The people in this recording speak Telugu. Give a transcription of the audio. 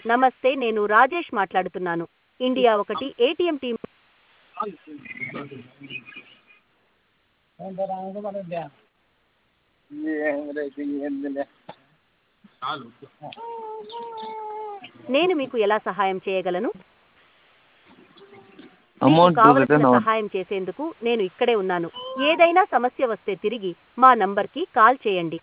నమస్తే నేను రాజేష్ మాట్లాడుతున్నాను ఇండియా ఒకటి ఏటీఎం టీం నేను మీకు ఎలా సహాయం చేయగలను మీకు అమౌంట్ కావలసిన రిటర్న్ అవ్వ సహాయం చేసేందుకు నేను ఇక్కడే ఉన్నాను ఏదైనా సమస్య వస్తే తిరిగి మా నంబర్కి కాల్ చేయండి